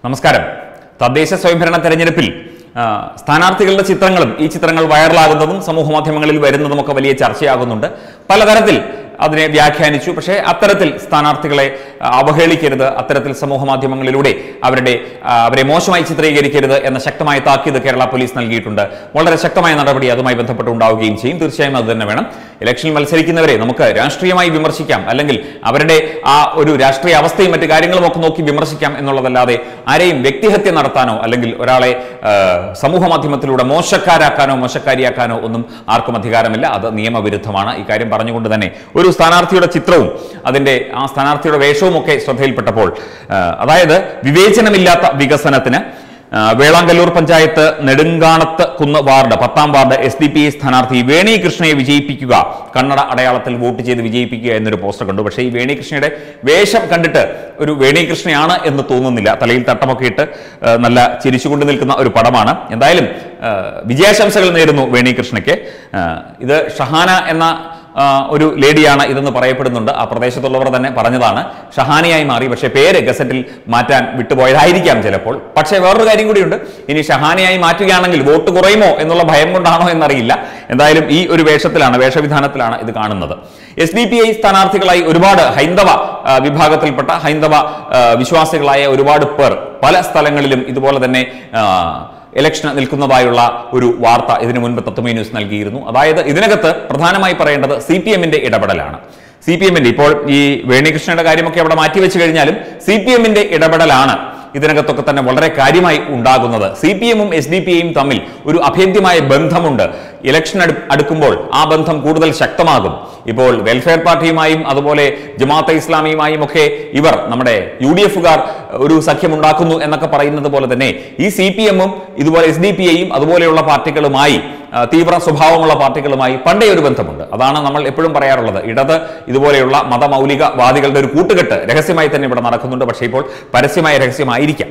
നമസ്കാരം തദ്ദേശ സ്വയംഭരണ തെരഞ്ഞെടുപ്പിൽ ആ, സ്ഥാനാർത്ഥികളുടെ ചിത്രങ്ങളും ഈ ചിത്രങ്ങൾ വൈറലാകുന്നതും സമൂഹ മാധ്യമങ്ങളിൽ വരുന്നതുമൊക്കെ വലിയ ചർച്ചയാകുന്നുണ്ട് പലതരത്തിൽ അതിനെ വ്യാഖ്യാനിച്ചു പക്ഷേ അത്തരത്തിൽ സ്ഥാനാർത്ഥികളെ ആ, അവഹേളിക്കരുത് അത്തരത്തിൽ സമൂഹ മാധ്യമങ്ങളിലൂടെ അവരുടെ ആ, അവരെ മോശമായി ചിത്രീകരിക്കരുത് എന്ന ശക്തമായ താക്കീത് കേരള പോലീസ് നൽകിയിട്ടുണ്ട് വളരെ ശക്തമായ നടപടി അതുമായി ബന്ധപ്പെട്ട് ഉണ്ടാവുകയും ചെയ്യും തീർച്ചയായും അത് തന്നെ വേണം ഇലക്ഷനിൽ മത്സരിക്കുന്നവരെ നമുക്ക് രാഷ്ട്രീയമായി വിമർശിക്കാം അല്ലെങ്കിൽ അവരുടെ ആ ഒരു രാഷ്ട്രീയ അവസ്ഥയും മറ്റു കാര്യങ്ങളും ഒക്കെ നോക്കി വിമർശിക്കാം എന്നുള്ളതല്ലാതെ ആരെയും വ്യക്തിഹത്യ നടത്താനോ അല്ലെങ്കിൽ ഒരാളെ ആ, സമൂഹ മാധ്യമത്തിലൂടെ മോശക്കാരാക്കാനോ മോശക്കാരിയാക്കാനോ ഒന്നും ആർക്കും അധികാരമില്ല അത് നിയമവിരുദ്ധമാണ് ഈ കാര്യം പറഞ്ഞുകൊണ്ട് തന്നെ ഒരു സ്ഥാനാർത്ഥിയുടെ ചിത്രവും അതിന്റെ ആ സ്ഥാനാർത്ഥിയുടെ വേഷവും ഒക്കെ ശ്രദ്ധയിൽപ്പെട്ടപ്പോൾ ആ, അതായത് വിവേചനമില്ലാത്ത വികസനത്തിന് ആ, വേളാങ്കല്ലൂർ പഞ്ചായത്ത് നെടുങ്കാണത്ത് കുന്ന് വാർഡ് പത്താം ward S D P I സ്ഥാനാർത്ഥി വേണി കൃഷ്ണയെ വിജയിപ്പിക്കുക കണ്ണട അടയാളത്തിൽ വോട്ട് ചെയ്ത് വിജയിപ്പിക്കുക എന്നൊരു പോസ്റ്റർ കണ്ടു പക്ഷേ ഈ വേണി കൃഷ്ണയുടെ വേഷം കണ്ടിട്ട് ഒരു വേണി കൃഷ്ണയാണ് എന്ന് തോന്നുന്നില്ല തലയിൽ തട്ടമൊക്കെ ഇട്ട് ആ, നല്ല ചിരിച്ചുകൊണ്ട് നിൽക്കുന്ന ഒരു പടമാണ് എന്തായാലും ആ, വിജയാശംസകൾ നേരുന്നു വേണി കൃഷ്ണയ്ക്ക് ആ, ഇത് ഷഹാന എന്ന ആ, ഒരു ലേഡിയാണ് ഇതെന്ന് പറയപ്പെടുന്നുണ്ട് ആ പ്രദേശത്തുള്ളവർ തന്നെ പറഞ്ഞതാണ് ഷഹാനിയായി മാറി പക്ഷേ പേര് ഗസറ്റിൽ മാറ്റാൻ വിട്ടുപോയതായിരിക്കാം ചിലപ്പോൾ പക്ഷേ വേറൊരു കാര്യം കൂടിയുണ്ട് ഇനി ഷഹാനിയായി മാറ്റുകയാണെങ്കിൽ വോട്ട് കുറയുമോ എന്നുള്ള ഭയം കൊണ്ടാണോ എന്നറിയില്ല എന്തായാലും ഈ ഒരു വേഷത്തിലാണ് വേഷവിധാനത്തിലാണ് ഇത് കാണുന്നത് എസ് ഡി പി ഐ സ്ഥാനാർത്ഥികളായി ഒരുപാട് ഹൈന്ദവ ആ, വിഭാഗത്തിൽപ്പെട്ട ഹൈന്ദവ ആ, വിശ്വാസികളായ ഒരുപാട് പേർ പല സ്ഥലങ്ങളിലും ഇതുപോലെ തന്നെ ആ, ഇലക്ഷൻ നിൽക്കുന്നതായുള്ള ഒരു വാർത്ത ഇതിനു മുൻപ് തത്വമേ ന്യൂസ് നൽകിയിരുന്നു അതായത് ഇതിനകത്ത് പ്രധാനമായി പറയേണ്ടത് സി പി എമ്മിന്റെ ഇടപെടലാണ് സി പി എമ്മിന്റെ ഇപ്പോൾ ഈ വേണികൃഷ്ണയുടെ കാര്യമൊക്കെ അവിടെ മാറ്റിവെച്ച് കഴിഞ്ഞാലും സി പി എമ്മിന്റെ ഇടപെടലാണ് ഇതിനകത്തൊക്കെ തന്നെ വളരെ കാര്യമായി ഉണ്ടാകുന്നത് സി പി എമ്മും എസ് ഡി പി ഐയും തമ്മിൽ ഒരു അഭേദ്യമായ ബന്ധമുണ്ട് ഇലക്ഷൻ അടു അടുക്കുമ്പോൾ ആ ബന്ധം കൂടുതൽ ശക്തമാകും ഇപ്പോൾ വെൽഫെയർ പാർട്ടിയുമായും അതുപോലെ ജമാഅത്തെ ഇസ്ലാമിയുമായും ഒക്കെ ഇവർ നമ്മുടെ യു ഡി എഫുകാർ ഒരു സഖ്യമുണ്ടാക്കുന്നു എന്നൊക്കെ പറയുന്നത് പോലെ തന്നെ ഈ സി പി എമ്മും ഇതുപോലെ എസ് ഡി പി ഐയും അതുപോലെയുള്ള പാർട്ടികളുമായി ആ, തീവ്ര സ്വഭാവമുള്ള പാർട്ടികളുമായി പണ്ടേ ഒരു ബന്ധമുണ്ട് അതാണ് നമ്മൾ എപ്പോഴും പറയാറുള്ളത് ഇടത് ഇതുപോലെയുള്ള മതമൗലികവാദികളുടെ ഒരു കൂട്ടുകെട്ട് രഹസ്യമായി തന്നെ ഇവിടെ നടക്കുന്നുണ്ട് പക്ഷേ ഇപ്പോൾ പരസ്യമായ രഹസ്യമായിരിക്കാം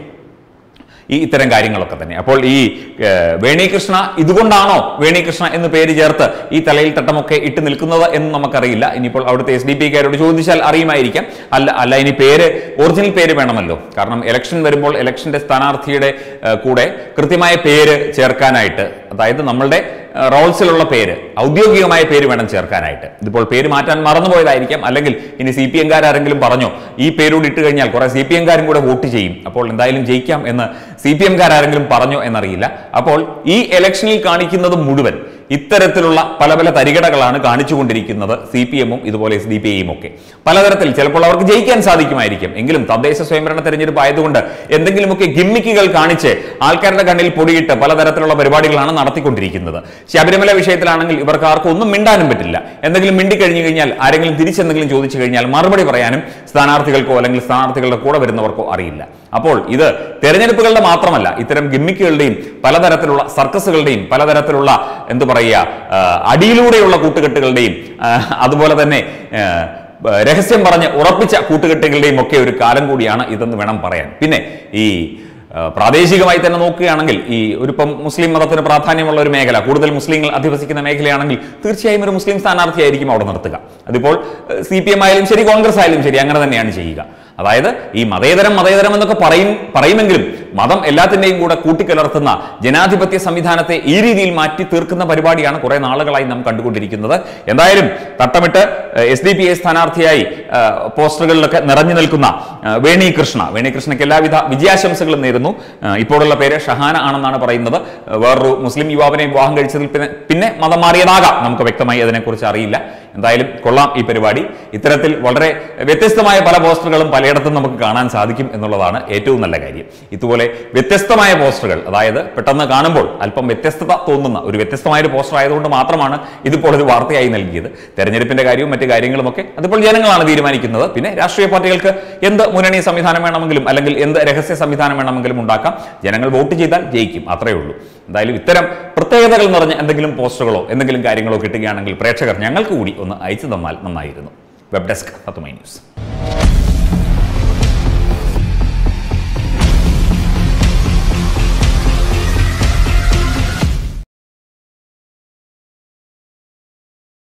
ഈ ഇത്തരം കാര്യങ്ങളൊക്കെ തന്നെ അപ്പോൾ ഈ ഏഹ്, വേണികൃഷ്ണ ഇതുകൊണ്ടാണോ വേണികൃഷ്ണ എന്ന് പേര് ചേർത്ത് ഈ തലയിൽ തട്ടമൊക്കെ ഇട്ട് നിൽക്കുന്നത് എന്ന് നമുക്കറിയില്ല ഇനിയിപ്പോൾ അവിടുത്തെ എസ് ഡി പി കാരോട് ചോദിച്ചാൽ അറിയുമായിരിക്കാം അല്ല അല്ല ഇനി പേര് ഒറിജിനൽ പേര് വേണമല്ലോ കാരണം ഇലക്ഷൻ വരുമ്പോൾ ഇലക്ഷന്റെ സ്ഥാനാർത്ഥിയുടെ ഏഹ്, കൂടെ കൃത്യമായ പേര് ചേർക്കാനായിട്ട് അതായത് നമ്മളുടെ ഏഹ്, റോൾസിലുള്ള പേര് ഔദ്യോഗികമായ പേര് വേണം ചേർക്കാനായിട്ട് ഇതിപ്പോൾ പേര് മാറ്റാൻ മറന്നുപോയതായിരിക്കാം അല്ലെങ്കിൽ ഇനി സി പി എംകാരെങ്കിലും പറഞ്ഞോ ഈ പേരൂടെ ഇട്ട് കഴിഞ്ഞാൽ കുറെ സി പി എംകാരും കൂടെ വോട്ട് ചെയ്യും അപ്പോൾ എന്തായാലും ജയിക്കാം എന്ന് സി പി എംകാരെങ്കിലും പറഞ്ഞോ എന്നറിയില്ല അപ്പോൾ ഈ ഇലക്ഷനിൽ കാണിക്കുന്നത് മുഴുവൻ ഇത്തരത്തിലുള്ള പല പല തരികടകളാണ് കാണിച്ചുകൊണ്ടിരിക്കുന്നത് സി പി എമ്മും ഇതുപോലെ എസ് ഡി പി ഐയും ഒക്കെ പലതരത്തിൽ ചിലപ്പോൾ അവർക്ക് ജയിക്കാൻ സാധിക്കുമായിരിക്കും എങ്കിലും തദ്ദേശ സ്വയംഭരണ തെരഞ്ഞെടുപ്പ് ആയതുകൊണ്ട് എന്തെങ്കിലുമൊക്കെ ഗിമ്മിക്കുകൾ കാണിച്ച് ആൾക്കാരുടെ കണ്ണിൽ പൊടിയിട്ട് പലതരത്തിലുള്ള പരിപാടികളാണ് നടത്തിക്കൊണ്ടിരിക്കുന്നത് ശബരിമല വിഷയത്തിലാണെങ്കിൽ ഇവർക്ക് ആർക്കും ഒന്നും മിണ്ടാനും പറ്റില്ല എന്തെങ്കിലും മിണ്ടി കഴിഞ്ഞു കഴിഞ്ഞാൽ ആരെങ്കിലും തിരിച്ചെന്തെങ്കിലും ചോദിച്ചു കഴിഞ്ഞാൽ മറുപടി പറയാനും സ്ഥാനാർത്ഥികൾക്കോ അല്ലെങ്കിൽ സ്ഥാനാർത്ഥികളുടെ കൂടെ വരുന്നവർക്കോ അറിയില്ല അപ്പോൾ ഇത് തെരഞ്ഞെടുപ്പുകളുടെ മാത്രമല്ല ഇത്തരം ഗിമ്മിക്കുകളുടെയും പലതരത്തിലുള്ള സർക്കസുകളുടെയും പലതരത്തിലുള്ള എന്തു പറയുക ആ, അടിയിലൂടെയുള്ള കൂട്ടുകെട്ടുകളുടെയും ആ, അതുപോലെ തന്നെ ആ, ബ- രഹസ്യം പറഞ്ഞ് ഉറപ്പിച്ച കൂട്ടുകെട്ടുകളുടെയും ഒക്കെ ഒരു കാലം കൂടിയാണ് ഇതെന്ന് വേണം പറയാൻ പിന്നെ ഈ ആ, പ്രാദേശികമായി തന്നെ നോക്കുകയാണെങ്കിൽ ഈ ഒരിപ്പം മുസ്ലിം മതത്തിന് പ്രാധാന്യമുള്ള ഒരു മേഖല കൂടുതൽ മുസ്ലിങ്ങൾ അധിവസിക്കുന്ന മേഖലയാണെങ്കിൽ തീർച്ചയായും ഒരു മുസ്ലിം സ്ഥാനാർത്ഥിയായിരിക്കും അവിടെ നിർത്തുക അതിപ്പോൾ സി പി എം ആയാലും ശരി കോൺഗ്രസ് ആയാലും ശരി അങ്ങനെ തന്നെയാണ് ചെയ്യുക അതായത് ഈ മതേതരം മതേതരം എന്നൊക്കെ പറയും പറയുമെങ്കിലും മതം എല്ലാത്തിന്റെയും കൂടെ കൂട്ടിക്കലർത്തുന്ന ജനാധിപത്യ സംവിധാനത്തെ ഈ രീതിയിൽ മാറ്റി തീർക്കുന്ന പരിപാടിയാണ് കുറെ നാളുകളായി നാം കണ്ടുകൊണ്ടിരിക്കുന്നത് എന്തായാലും തട്ടമിട്ട് എസ് ഡി പി എ സ്ഥാനാർത്ഥിയായി ആ, പോസ്റ്ററുകളിലൊക്കെ നിറഞ്ഞു നിൽക്കുന്ന ആ, വേണി കൃഷ്ണ വേണി കൃഷ്ണയ്ക്ക് എല്ലാവിധ വിജയാശംസകളും നേരുന്നു ആ, ഇപ്പോഴുള്ള പേര് ഷഹാന ആണെന്നാണ് പറയുന്നത് ആ, വേറൊരു മുസ്ലിം യുവാവിനെ വിവാഹം കഴിച്ചതിൽ പിന്നെ പിന്നെ മതം മാറിയതാകാം നമുക്ക് വ്യക്തമായി അതിനെക്കുറിച്ച് അറിയില്ല എന്തായാലും കൊള്ളാം ഈ പരിപാടി ഇത്തരത്തിൽ വളരെ വ്യത്യസ്തമായ പല പോസ്റ്ററുകളും പലയിടത്തും നമുക്ക് കാണാൻ സാധിക്കും എന്നുള്ളതാണ് ഏറ്റവും നല്ല കാര്യം ഇതുപോലെ വ്യത്യസ്തമായ പോസ്റ്ററുകൾ അതായത് പെട്ടെന്ന് കാണുമ്പോൾ അല്പം വ്യത്യസ്തത തോന്നുന്ന ഒരു വ്യത്യസ്തമായ ഒരു പോസ്റ്റർ ആയതുകൊണ്ട് മാത്രമാണ് ഇതിപ്പോൾ ഒരു വാർത്തയായി നൽകിയത് തെരഞ്ഞെടുപ്പിന്റെ കാര്യവും മറ്റു കാര്യങ്ങളുമൊക്കെ അതിപ്പോൾ ജനങ്ങളാണ് തീരുമാനിക്കുന്നത് പിന്നെ രാഷ്ട്രീയ പാർട്ടികൾക്ക് എന്ത് മുന്നണി സംവിധാനം വേണമെങ്കിലും അല്ലെങ്കിൽ എന്ത് രഹസ്യ സംവിധാനം വേണമെങ്കിലും ഉണ്ടാക്കാം ജനങ്ങൾ വോട്ട് ചെയ്താൽ ജയിക്കും അത്രയേ ഉള്ളൂ എന്തായാലും ഇത്തരം പ്രത്യേകതകൾ നിറഞ്ഞ എന്തെങ്കിലും പോസ്റ്ററുകളോ എന്തെങ്കിലും കാര്യങ്ങളോ കിട്ടുകയാണെങ്കിൽ പ്രേക്ഷകർ ഞങ്ങൾക്ക് കൂടി ഒന്ന് അയച്ചു തന്നാൽ നന്നായിരുന്നു വെബ് ഡെസ്ക് തത്തുമൈ ന്യൂസ്